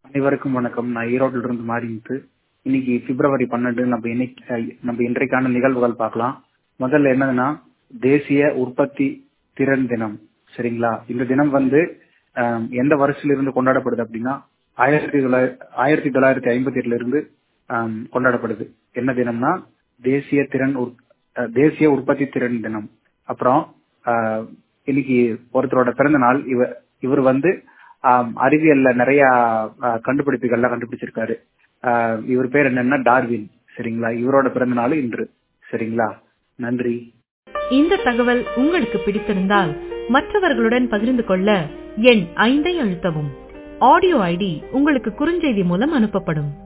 அனைவருக்கும் வணக்கம் நான் ஈரோட்டில் இருந்து மாறிட்டு இன்னைக்கு பிப்ரவரி பன்னெண்டு நம்ம இன்னைக்கு அஹ், நம்ம இன்றைக்கான நிகழ்வுகள் பார்க்கலாம் முதல்ல என்னதுன்னா தேசிய உற்பத்தி திறன் தினம் சரிங்களா இந்த தினம் வந்து ஆம், எந்த வருஷத்துல இருந்து கொண்டாடப்படுது அப்படின்னா ஆயிரத்தி தொள்ளாயிரத்தி ஆயிரத்தி தொள்ளாயிரத்தி ஐம்பத்தி எட்டுல இருந்து ஆம், கொண்டாடப்படுது என்ன தினம்னா தேசிய திறன் உற்- அஹ், தேசிய உற்பத்தி திறன் தினம் அப்புறம் ஆஹ், இன்னைக்கு ஒருத்தரோட பிறந்த நாள் இவர் இவர் வந்து ஆம், அறிவியல்ல நிறைய ஆஹ், கண்டுபிடிப்புகள்லாம் கண்டுபிடிச்சிருக்காரு ஆஹ், இவர் பேர் என்னன்னா டார்வின் சரிங்களா இவரோட பிறந்த நாள் இன்று சரிங்களா நன்றி இந்த தகவல் உங்களுக்கு பிடித்திருந்தால் மற்றவர்களுடன் பகிர்ந்து கொள்ள எண் ஐந்தை அழுத்தவும் ஆடியோ ஐடி உங்களுக்கு குறுஞ்செய்தி மூலம் அனுப்பப்படும்